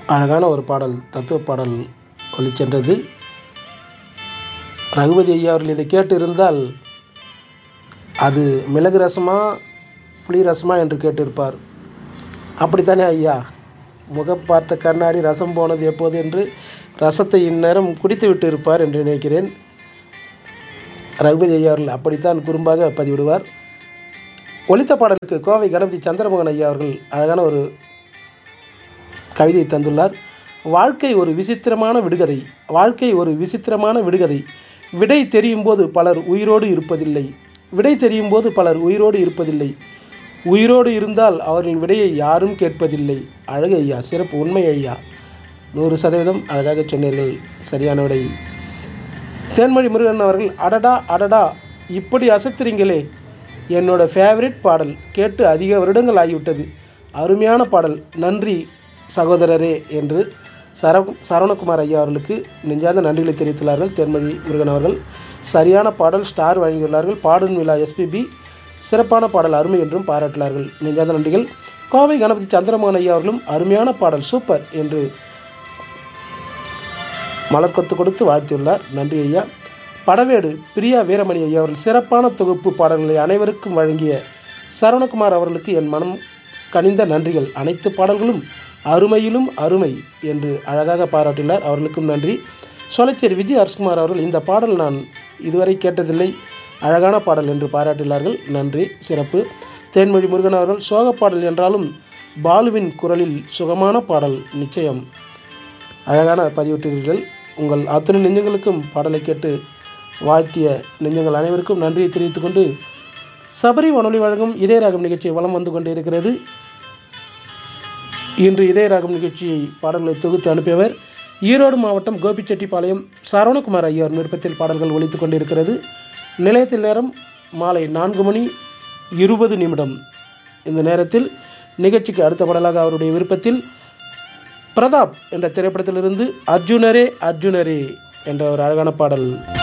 அழகான ஒரு பாடல் தத்துவ பாடல் ஒலிச்சென்றது ரகுபதி ஐயா அவர்கள் இதை கேட்டு இருந்தால் அது மிளகு ரசமா புளி ரசமா என்று கேட்டிருப்பார் அப்படித்தானே ஐயா முகம் பார்த்த கண்ணாடி ரசம் போனது எப்போது என்று ரசத்தை இந்நேரம் குடித்து விட்டு இருப்பார் என்று நினைக்கிறேன் ரகுபதி ஐயா அவர்கள் அப்படித்தான் குறும்பாக பதிவிடுவார் ஒலித்த பாடலுக்கு கோவை கணபதி சந்திரமோகன் ஐயா அவர்கள் அழகான ஒரு கவிதை தந்துள்ளார் வாழ்க்கை ஒரு விசித்திரமான விடுகதை வாழ்க்கை ஒரு விசித்திரமான விடுகதை விடை தெரியும் போது பலர் உயிரோடு இருப்பதில்லை விடை தெரியும் போது பலர் உயிரோடு இருப்பதில்லை உயிரோடு இருந்தால் அவரின் விடையை யாரும் கேட்பதில்லை அழகு ஐயா சிறப்பு உண்மை ஐயா நூறு சதவீதம் அழகாக சொன்னீர்கள் சரியான விடை தேன்மொழி முருகன் அவர்கள் அடடா அடடா இப்படி அசத்துறீங்களே என்னோட ஃபேவரட் பாடல் கேட்டு அதிக வருடங்கள் ஆகிவிட்டது அருமையான பாடல் நன்றி சகோதரரே என்று சர சரவணகுமார் ஐயா அவர்களுக்கு நெஞ்சார்ந்த நன்றிகளை தெரிவித்துள்ளார்கள் தேன்மொழி முருகன் அவர்கள் சரியான பாடல் ஸ்டார் வழங்கியுள்ளார்கள் பாடும் விழா எஸ்பிபி சிறப்பான பாடல் அருமை என்றும் பாராட்டினார்கள் நெஞ்சார்ந்த நன்றிகள் கோவை கணபதி சந்திரமோகன் ஐயா அவர்களும் அருமையான பாடல் சூப்பர் என்று மலர் கொத்து கொடுத்து வாழ்த்தியுள்ளார் நன்றி ஐயா படவேடு பிரியா வீரமணி ஐயா அவர்கள் சிறப்பான தொகுப்பு பாடல்களை அனைவருக்கும் வழங்கிய சரவணகுமார் அவர்களுக்கு என் மனம் கனிந்த நன்றிகள் அனைத்து பாடல்களும் அருமையிலும் அருமை என்று அழகாக பாராட்டியுள்ளார் அவர்களுக்கும் நன்றி சோலைச்சேரி விஜய் அரசுகுமார் அவர்கள் இந்த பாடல் நான் இதுவரை கேட்டதில்லை அழகான பாடல் என்று பாராட்டியுள்ளார்கள் நன்றி சிறப்பு தேன்மொழி முருகன் அவர்கள் சோக பாடல் என்றாலும் பாலுவின் குரலில் சுகமான பாடல் நிச்சயம் அழகான பதிவிட்டீர்கள் உங்கள் அத்தனை நெஞ்சங்களுக்கும் பாடலை கேட்டு வாழ்த்திய நெஞ்சங்கள் அனைவருக்கும் நன்றியை தெரிவித்துக்கொண்டு சபரி வானொலி வழங்கும் இதயராகம் நிகழ்ச்சி வலம் வந்து கொண்டு இருக்கிறது இன்று இதயராகம் நிகழ்ச்சியை பாடல்களை தொகுத்து அனுப்பியவர் ஈரோடு மாவட்டம் கோபிச்செட்டிப்பாளையம் சரவணகுமார் ஐயர் விருப்பத்தில் பாடல்கள் ஒலித்து கொண்டிருக்கிறது நிலையத்தில் நேரம் மாலை நான்கு மணி இருபது நிமிடம் இந்த நேரத்தில் நிகழ்ச்சிக்கு அடுத்த பாடலாக அவருடைய விருப்பத்தில் பிரதாப் என்ற திரைப்படத்திலிருந்து அர்ஜுனரே அர்ஜுனரே என்ற ஒரு அழகான பாடல்